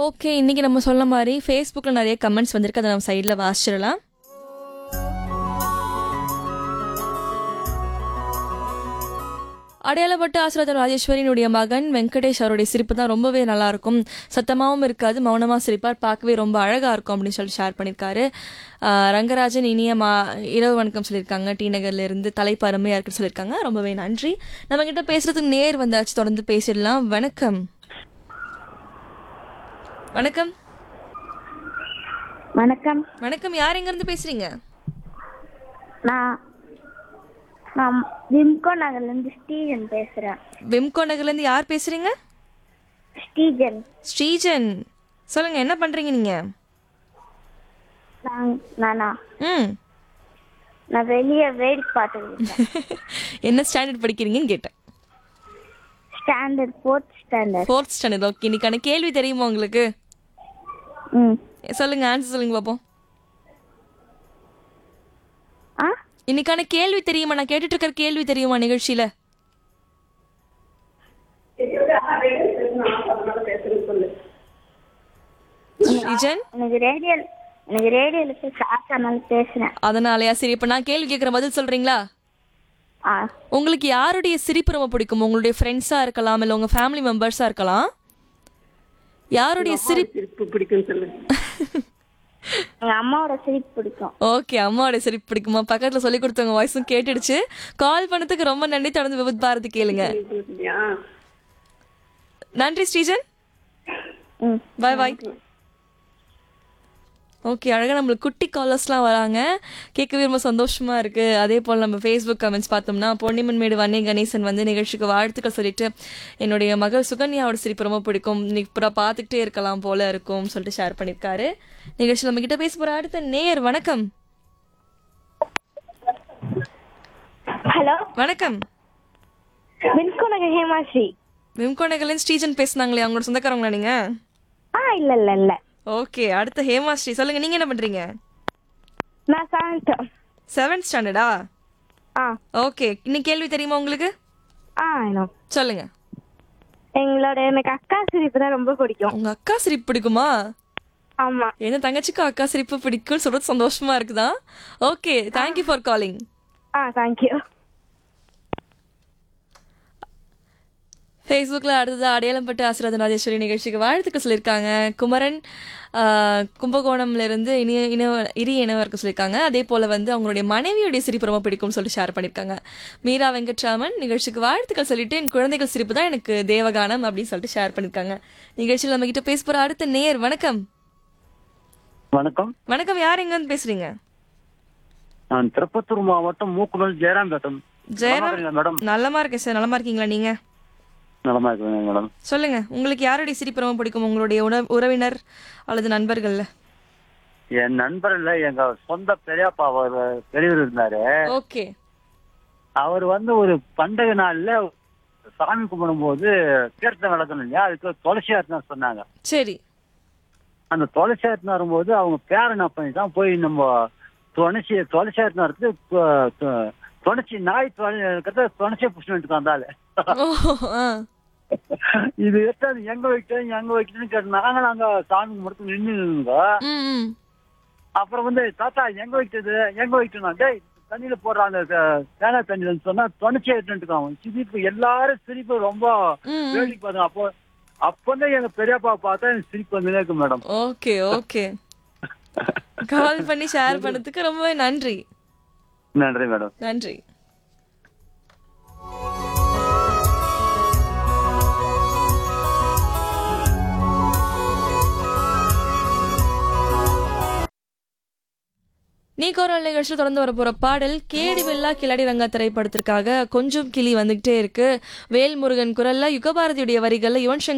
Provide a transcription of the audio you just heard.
Okay இன்னைக்கு நம்ம சொன்ன மாதிரி ஃபேஸ்புக்கில் நிறைய கமெண்ட்ஸ் வந்திருக்கு அதை நம்ம சைடில் வாசிச்சிடலாம் அடையாளப்பட்ட ஆசிரியர் ராஜேஸ்வரியினுடைய மகன் வெங்கடேஷ் அவருடைய சிரிப்பு தான் ரொம்பவே நல்லா இருக்கும் சத்தமாகவும் இருக்காது மௌனமாக சிரிப்பார் பார்க்கவே ரொம்ப அழகாக இருக்கும் அப்படின்னு சொல்லி ஷேர் பண்ணியிருக்காரு ஆஹ் ரங்கராஜன் இனிய மா இரவு வணக்கம் சொல்லியிருக்காங்க டி நகர்ல இருந்து தலைப்பு அருமையாக இருக்குன்னு சொல்லியிருக்காங்க ரொம்பவே நன்றி நம்ம கிட்ட பேசுறதுக்கு நேர் வந்தாச்சு தொடர்ந்து பேசிடலாம் வணக்கம் வணக்கம் வணக்கம் வணக்கம் யார் எங்கேருந்து பேசுறீங்க நான் நான் விம்கோ நகர்லேருந்து ஸ்டீஜன் பேசுகிறேன் விம்கோ நகர்லேருந்து யார் பேசுறீங்க ஸ்டீஜன் ஸ்ரீஜன் சொல்லுங்க என்ன பண்றீங்க நீங்க நான் நானா ம் நான் வெளியே வேடிக்கை பார்த்துருக்கேன் என்ன ஸ்டாண்டர்ட் படிக்கிறீங்கன்னு கேட்டேன் standard fourth standard fourth standard okay இன்னைக்கான கேள்வி தெரியுமா உங்களுக்கு ம் சொல்லுங்க ஆன்சர் சொல்லுங்க பாப்போம் ஆ இன்னைக்கான கேள்வி தெரியுமா நான் கேட்டுட்டு இருக்கிற கேள்வி தெரியுமா நிகழ்ச்சியில ஸ்ரீஜன் எனக்கு ரேடியோ எனக்கு ரேடியோவில் போய் சாப்பிட்டனால பேசுகிறேன் அதனாலயா சரி இப்ப நான் கேள்வி கேட்குற பதில் சொல்றீங்களா ஆ உங்களுக்கு யாருடைய சிரிப்பு ரொம்ப பிடிக்கும் உங்களுடைய ஃப்ரெண்ட்ஸா இருக்கலாம் இல்ல உங்க ஃபேமிலி மெம்பர்ஸா இருக்கலாம் யாருடைய சிரிப்பு சிரிப்பு பிடிக்கும் சொல்லு எங்கள் அம்மாவோட சிரிப்பு பிடிக்கும் ஓகே அம்மாவோட சிரிப்பு பிடிக்குமா பக்கத்துல சொல்லி கொடுத்தவங்க வாய்ஸும் கேட்டுடுச்சு கால் பண்ணதுக்கு ரொம்ப நன்றி தொடர்ந்து விபத் பாரதி கேளுங்க சொல்லியா? நன்றி ஸ்ரீஜன் ம் பாய் பாய் ஓகே அழகாக நம்மளுக்கு குட்டி காலர்ஸ்லாம் வராங்க கேட்கவே ரொம்ப சந்தோஷமா இருக்கு அதே போல் நம்ம ஃபேஸ்புக் கமெண்ட்ஸ் பார்த்தோம்னா பொன்னிமன் மேடு வன்னி கணேசன் வந்து நிகழ்ச்சிக்கு வாழ்த்துக்கள் சொல்லிட்டு என்னுடைய மகள் சுகன்யாவோட சிரிப்பு ரொம்ப பிடிக்கும் இன்னைக்கு பூரா பார்த்துக்கிட்டே இருக்கலாம் போல இருக்கும் சொல்லிட்டு ஷேர் பண்ணியிருக்காரு நிகழ்ச்சியில் நம்ம கிட்ட பேச போற அடுத்த நேயர் வணக்கம் ஹலோ வணக்கம் விம்கோ நகர் ஹேமாஸ்ரீ விம்கோனகலன் ஸ்ரீஜன் பேசுனாங்களே அவங்களோட சொந்தக்காரங்களா நீங்க ஆ இல்லை இல்லை இல்லை ஓகே அடுத்த ஹேமா ஸ்ரீ சொல்லுங்க நீங்க என்ன பண்றீங்க நான் சாப்பிட்டேன் செவன்த் ஸ்டாண்டர்டா ஆ ஓகே இன்னைக்கு கேள்வி தெரியுமா உங்களுக்கு ஆ ஐநோ சொல்லுங்க எங்களோட எனக்கு அக்கா சிரிப்பு தான் ரொம்ப பிடிக்கும் உங்க அக்கா சிரிப்பு பிடிக்குமா ஆமா என்ன தங்கச்சிக்கு அக்கா சிரிப்பு பிடிக்கும்னு சொல்றது சந்தோஷமா இருக்குதா ஓகே தேங்க்யூ ஃபார் காலிங் ஆ தேங்க்யூ ஃபேஸ்புக்கில் அடுத்தது அடையாளம்பட்டு ஆசிரியர் ராஜேஸ்வரி நிகழ்ச்சிக்கு வாழ்த்துக்கள் சொல்லியிருக்காங்க குமரன் ஆஹ், கும்பகோணம்ல இருந்து இனிய இனவ இரிய இனவருக்கு சொல்லியிருக்காங்க அதே போல் வந்து அவங்களுடைய மனைவியுடைய சிரிப்பு ரொம்ப பிடிக்கும்னு சொல்லிட்டு ஷேர் பண்ணியிருக்காங்க மீரா வெங்கட்ராமன் நிகழ்ச்சிக்கு வாழ்த்துக்கள் சொல்லிட்டு என் குழந்தைகள் சிரிப்பு தான் எனக்கு தேவகானம் அப்படின்னு சொல்லிட்டு ஷேர் பண்ணியிருக்காங்க நிகழ்ச்சியில் நம்ம கிட்ட பேச போகிற அடுத்த நேர் வணக்கம் வணக்கம் வணக்கம் யார் எங்கேருந்து பேசுறீங்க நான் திருப்பத்தூர் மாவட்டம் மூக்குநல் ஜெயராம் பேட்டம் ஜெயராம் மேடம் நல்லமா இருக்கேன் சார் நலமா இருக்கீங்களா நீங்க நலமா இருக்குங்க மேடம் சொல்லுங்க உங்களுக்கு யாருடைய சிரிப்பு ரொம்ப பிடிக்கும் உங்களுடைய உண- உறவினர் அல்லது நண்பர்கள்ல என் நண்பர் இல்ல எங்க சொந்த பெரியப்பா அவர் பெரியவர் இருந்தாரு ஓகே அவர் வந்து ஒரு பண்டகை நாள்ல சாமி கும்பிடும் போது தீர்த்தம் விளக்கணும் இல்லையா அதுக்கு துளசி ஆத்தினார் சொன்னாங்க சரி அந்த துளசி ஆத்தினா வரும்போது அவங்க பேர் என்ன பண்ணி தான் போய் நம்ம துளசி துளசி ஆத்தினாருக்கு துணச்சி நாய் துணை துணச்சியை புஷ்ணிட்டு வந்தாலே ஓ ஆ இது எட்டாது எங்க வைக்கணும் எங்க வைக்கணும்னு கேட்டு நாங்களும் அங்க சாமி கும்பிட்டு நின்னுங்க ம் ம் அப்புறம் வந்து தாத்தா எங்க வைக்கிறது எங்க வைக்கணும் டேய் தண்ணியில போடுறாங்க தேங்காய் தண்ணியில சொன்னா தொலைச்சி எடுத்துட்டு சிரிப்பு எல்லாரும் சிரிப்பு ரொம்ப ம், ம். வேடிக்கை பார்த்தோம் அப்போ அப்போ வந்து எங்க பெரியப்பா பார்த்தா எனக்கு சிரிப்பு வந்துனே இருக்கு மேடம் ஓகே ஓகே கால் பண்ணி ஷேர் பண்ணதுக்கு ரொம்பவே நன்றி நன்றி மேடம் நன்றி நீ கோரல் நிகழ்ச்சியில் தொடர்ந்து வர போற பாடல் கேடி வெல்லா கிளாடி ரங்கா திரைப்படத்திற்காக கொஞ்சம் கிளி வந்துகிட்டே இருக்கு வேல்முருகன் குரல்ல யுகபாரதியுடைய வரிகள்ல யுவன் சங்கர்